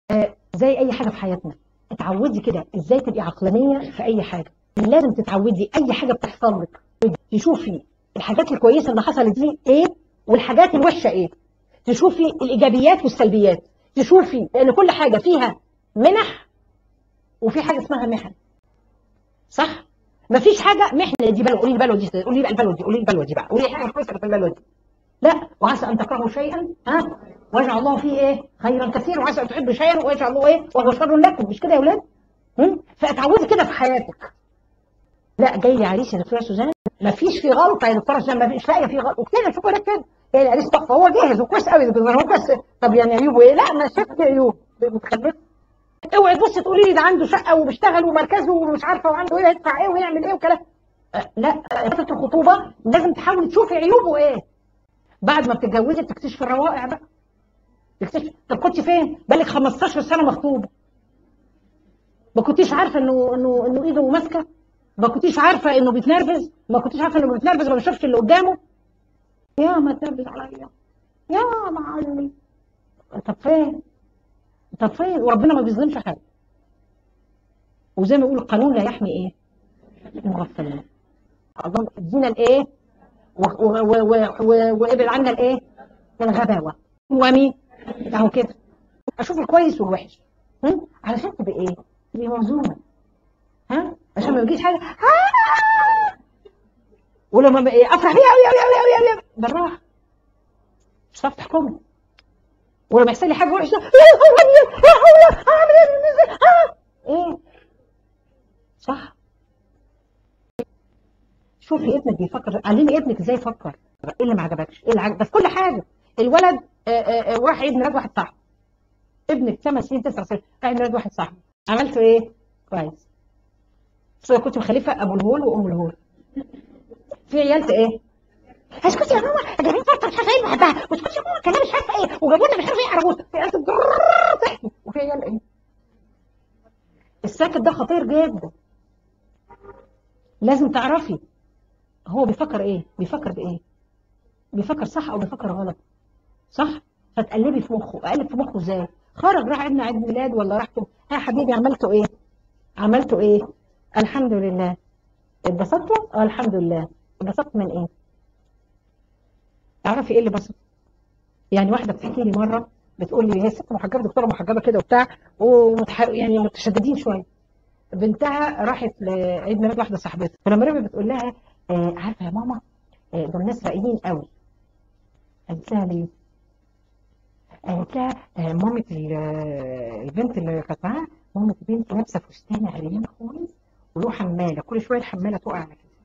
آه زي اي حاجه في حياتنا اتعودي كده ازاي تبقي عقلانيه في اي حاجه لازم تتعودي اي حاجه بتحصل لك تشوفي الحاجات الكويسه اللي حصلت دي ايه والحاجات الوحشه ايه تشوفي الايجابيات والسلبيات تشوفي لان كل حاجه فيها منح وفي حاجه اسمها محن صح مفيش حاجه محنه دي بلوى قولي لي بلوى دي قولي لي بقى البلوى دي قولي لي البلوى دي بقى قولي لي حاجه كويسه في البلوى دي لا وعسى ان تكرهوا شيئا ها ويجعل الله فيه ايه خيرا كثيرا وعسى ان تحبوا شيئا ويجعل الله ايه وهو شر لكم مش كده يا اولاد فاتعودي كده في حياتك لا جاي لي عريس يا دكتوره سوزان ما فيش في غلطه يا دكتوره سوزان ما فيش لاقيه في غلطه وكده شوفوا لك كده جاي لي عريس تحفه هو جاهز وكويس قوي هو بس طب يعني عيوبه ايه لا ما شفت عيوب متخلفه اوعي تبصي تقولي لي ده عنده شقه وبيشتغل ومركزه ومش عارفه وعنده ايه يدفع ايه ويعمل ايه وكلام لا فتره الخطوبه لازم تحاولي تشوفي عيوبه ايه بعد ما بتتجوزي بتكتشفي الروائع بقى تكتشفي طب كنت فين؟ بقالك 15 سنه مخطوبه ما كنتيش عارفه انه انه انه ايده ماسكه ما كنتيش عارفه انه بيتنرفز ما كنتيش عارفه انه بيتنرفز ما بيشوفش اللي قدامه يا ما تنرفز عليا يا معلم طب فين؟ طب فين؟ وربنا ما بيظلمش حد وزي ما يقول القانون لا يحمي ايه؟ المغفلين الله ادينا الايه؟ وابعد عنا الايه؟ الغباوه ومين؟ اهو كده اشوف الكويس والوحش علشان تبقى ايه؟ تبقى موزونه ها؟ عشان ما يجيش حاجه ولما افرح بيها قوي قوي قوي قوي بالراحه مش هتعرف تحكمي ولما يحصل لي حاجه وحشه يا هو يا هو هعمل ايه صح شوفي ابنك بيفكر علمي ابنك ازاي يفكر ايه اللي ما عجبكش ايه اللي عجبك بس كل حاجه الولد راح عيد ميلاد واحد صاحبه ابنك 8 سنين 9 سنين راح عيد ميلاد واحد صاحبه عملتوا ايه؟ كويس بس كنت مخلفه ابو الهول وام الهول في عيال ايه؟ اسكتي يا ماما جايبين فرصه مش عارفه ايه بحبها واسكتي يا ماما كلام مش عارفه ايه وجابوا لنا مش عارفه ايه عربوط في عيال تحكي وفي عيال ايه؟ الساكت ده خطير جدا لازم تعرفي هو بيفكر ايه؟ بيفكر بايه؟ بيفكر صح او بيفكر غلط صح؟ فتقلبي في مخه اقلب في مخه ازاي؟ خرج راح ابن عيد ميلاد ولا رحتوا ها حبيبي عملتوا ايه؟ عملتوا ايه؟ الحمد لله اتبسطتوا؟ اه الحمد لله اتبسطت من ايه؟ تعرفي ايه اللي بسط؟ يعني واحده بتحكي لي مره بتقول لي هي ست محجبه دكتوره محجبه كده وبتاع ومتح... يعني متشددين شويه بنتها راحت لعيد ميلاد واحده صاحبتها فلما رجعت بتقول لها آه عارفه يا ماما آه دول ناس راقيين قوي قالت لها ليه؟ قالت لها آه مامة البنت اللي كانت معاها مامة البنت لابسه فستان عريان خالص وله حماله كل شويه الحماله تقع على كده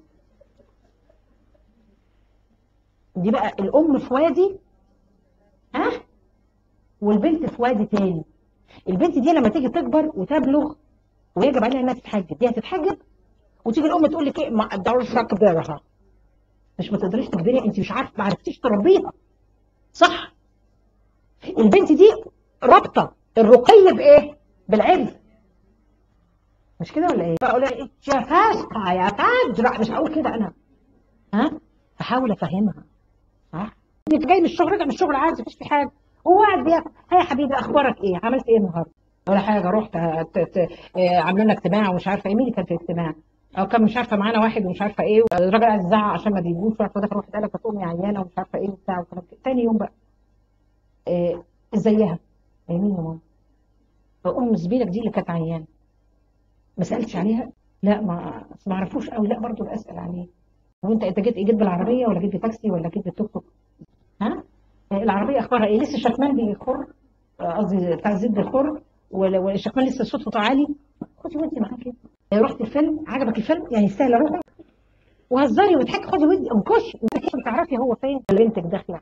دي بقى الام في وادي ها والبنت في وادي تاني البنت دي لما تيجي تكبر وتبلغ ويجب عليها انها تتحجب دي هتتحجب وتيجي الام تقول لك ايه ما اقدرش اكبرها مش ما تقدريش تكبريها انت مش عارفه ما عرفتيش تربيها صح البنت دي رابطه الرقي بايه بالعرف مش كده ولا ايه فاقول لها ايه يا فاسقه يا فاجره مش هقول كده انا ها احاول افهمها صح انت جاي من الشغل راجع من الشغل عادي مفيش في حاجه هو قاعد بياكل هيا يا حبيبي اخبارك ايه عملت ايه النهارده ولا حاجه رحت عاملين لنا اجتماع ومش عارفه ايه مين اللي كان في الاجتماع او كان مش عارفه معانا واحد ومش عارفه ايه الراجل قاعد يزعق عشان ما بيجوش وعارفه دخل واحد قال لك امي عيانه ومش عارفه ايه وبتاع وكلام كده تاني يوم بقى إيه ازيها مين يا ماما ام زميلك دي اللي كانت عيانه ما سالتش عليها لا ما ما اعرفوش قوي لا برضه اسال عليه هو انت انت جيت جيت بالعربيه ولا جيت بتاكسي ولا جيت بالتوك توك ها العربيه اخبارها ايه لسه الشكمان بيخر قصدي بتاع الزيت بيخر والشكمان لسه صوته عالي خدي ودي معاكي رحت الفيلم عجبك الفيلم يعني يستاهل اروح وهزري وتضحكي خدي ودي انكش تعرفي هو فين بنتك داخله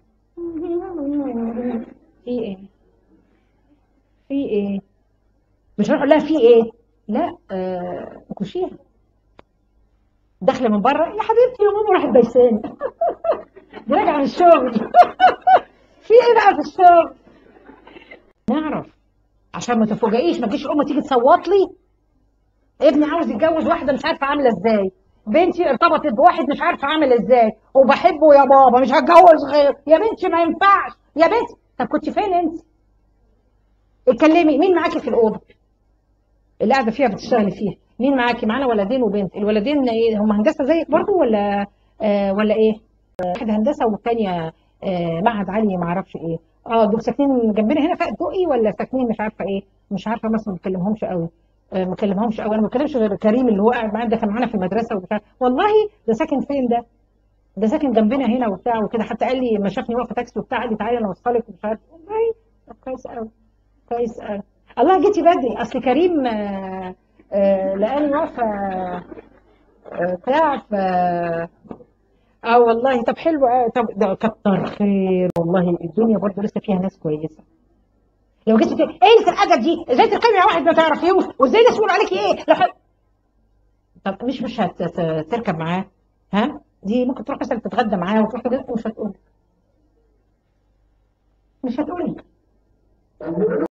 في ايه في ايه مش هروح لها في ايه لا آه كشيها داخله من بره يا حبيبتي يا ماما راحت بيساني دي راجعه من الشغل في ايه بقى في الشغل نعرف عشان ما تفوجئيش ما تجيش الام تيجي تصوت لي ابني عاوز يتجوز واحده مش عارفه عامله ازاي بنتي ارتبطت بواحد مش عارفه عامل ازاي وبحبه يا بابا مش هتجوز غير يا بنتي ما ينفعش يا بنتي طب كنت فين انت اتكلمي مين معاكي في الاوضه اللي قاعده فيها بتشتغلي فيها مين معاكي معانا ولدين وبنت الولدين ايه هم هندسه زيك برضو ولا آه ولا ايه واحده هندسه والثانيه آه معهد عالي ما اعرفش ايه اه دول ساكنين جنبنا هنا في الدقي ولا ساكنين مش عارفه ايه مش عارفه مثلا ما بكلمهمش قوي آه ما بكلمهمش قوي انا ما بكلمش غير كريم اللي هو قاعد معانا ده كان معانا في المدرسه وبتاع والله ده ساكن فين ده ده ساكن جنبنا هنا وبتاع وكده حتى قال لي ما شافني واقفه تاكسي وبتاع قال لي تعالي انا اوصلك ومش عارف والله طب كويس قوي كويس قوي الله جيتي بدري اصل كريم آه آه لقاني واقفه آه بتاع ف اه والله طب حلو آه طب ده كتر خير والله الدنيا برضه لسه فيها ناس كويسه لو جيتي تقولي ايه الادب دي ازاي تركبي مع واحد ما تعرفيهوش وازاي الناس يقولوا عليكي ايه لو حد... طب مش مش هتركب معاه ها دي ممكن تروح مثلا تتغدى معاه وتروح تجلس مش هتقول مش هتقول